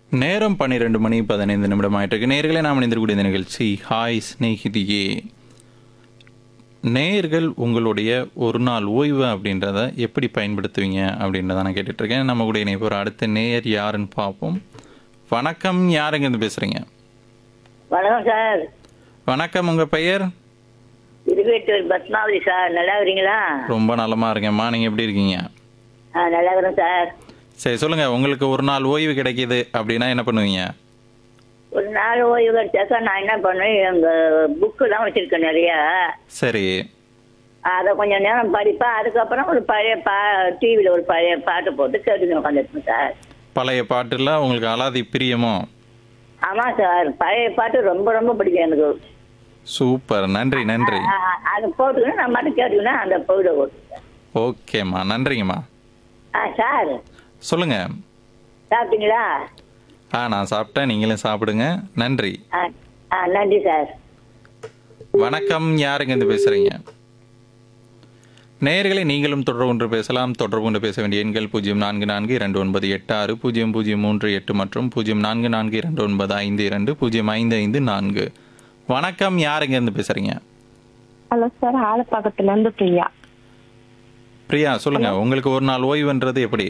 நேரம் பன்னிரெண்டு மணி பதினைந்து நிமிடம் ஆயிட்டிருக்கு நேர்களே நாம் இணைந்திருக்கக்கூடிய இந்த நிகழ்ச்சி ஹாய் ஸ்நேகிதியே நேயர்கள் உங்களுடைய ஒரு நாள் ஓய்வு அப்படின்றத எப்படி பயன்படுத்துவீங்க அப்படின்றத நான் கேட்டுட்டு இருக்கேன் நம்ம கூட இணைப்பு ஒரு அடுத்த நேயர் யாருன்னு பார்ப்போம் வணக்கம் யாருங்க இருந்து பேசுறீங்க வணக்கம் சார் வணக்கம் உங்க பெயர் இருவேட்டூர் பத்மாவதி சார் நல்லா இருக்கிறீங்களா ரொம்ப நலமா இருக்கேம்மா நீங்க எப்படி இருக்கீங்க ஆ நல்லா இருக்கிறேன் சார் சரி சொல்லுங்க உங்களுக்கு ஒரு நாள் ஓய்வு கிடைக்குது அப்படின்னா என்ன பண்ணுவீங்க ஒரு நாள் ஓய்வு கிடைச்சாக்கா நான் என்ன பண்ணுவேன் எங்கள் புக்கெல்லாம் வச்சுருக்கேன் நிறையா சரி அதை கொஞ்சம் நேரம் படிப்பேன் அதுக்கப்புறம் ஒரு பழைய பா டிவியில் ஒரு பழைய பாட்டு போட்டு கேட்டுக்கணும் உட்காந்துருப்பேன் சார் பழைய பாட்டுல உங்களுக்கு அலாதி பிரியமோ ஆமாம் சார் பழைய பாட்டு ரொம்ப ரொம்ப பிடிக்கும் எனக்கு சூப்பர் நன்றி நன்றி ஆ, அது போட்டுக்கணும் நான் மட்டும் கேட்டுக்கணும் அந்த பொழுத ஓட்டு ஓகேம்மா நன்றிங்கம்மா ஆ சார் சொல்லுங்க சாப்பிட்டீங்களா ஆ நான் சாப்பிட்டேன் நீங்களும் சாப்பிடுங்க நன்றி ஆ ஆ நன்றி சார் வணக்கம் யாருங்க இருந்து பேசுறீங்க நேயர்களை நீங்களும் தொடர்பு கொண்டு பேசலாம் தொடர்பு கொண்டு பேச வேண்டிய எண்கள் பூஜ்ஜியம் நான்கு நான்கு இரண்டு ஒன்பது எட்டு ஆறு பூஜ்ஜியம் பூஜ்ஜியம் மூன்று எட்டு மற்றும் பூஜ்ஜியம் நான்கு நான்கு இரண்டு ஒன்பது ஐந்து இரண்டு பூஜ்ஜியம் ஐந்து ஐந்து நான்கு வணக்கம் யாருங்க இருந்து பேசுறீங்க ஹலோ சார் ஆலப்பாக்கத்துல இருந்து பிரியா பிரியா சொல்லுங்க உங்களுக்கு ஒரு நாள் ஓய்வுன்றது எப்படி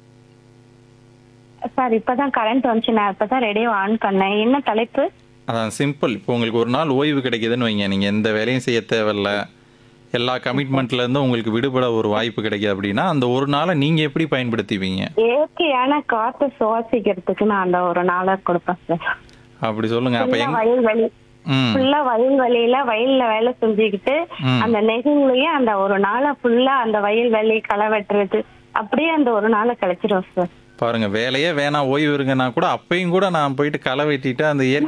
சார் இப்பதான் கரண்ட் வந்துச்சு நான் இப்பதான் ரேடியோ ஆன் பண்ணேன் என்ன தலைப்பு அதான் சிம்பிள் இப்போ உங்களுக்கு ஒரு நாள் ஓய்வு கிடைக்குதுன்னு வைங்க நீங்கள் எந்த வேலையும் செய்ய தேவையில்ல எல்லா கமிட்மெண்ட்ல இருந்தும் உங்களுக்கு விடுபட ஒரு வாய்ப்பு கிடைக்குது அப்படின்னா அந்த ஒரு நாளை நீங்க எப்படி பயன்படுத்திப்பீங்க இயற்கையான காற்று சுவாசிக்கிறதுக்கு நான் அந்த ஒரு நாளை கொடுப்பேன் சார் அப்படி சொல்லுங்க அப்ப ஃபுல்லா எங்க வயல்வெளி ம் ஃபுல்லா வயல்வெளியில வயல்ல வேலை செஞ்சுக்கிட்டு ம். அந்த நெகிழ்லயே அந்த ஒரு நாளை ஃபுல்லா அந்த வயல்வெளி களை வெட்டுறது அப்படியே அந்த ஒரு நாளை கழிச்சிடும் சார் பாருங்க வேலையே வேணாம் ஓய்வு இருங்கன்னா கூட அப்பயும் கூட நான் போயிட்டு களை வெட்டிட்டு அந்த இயற்கை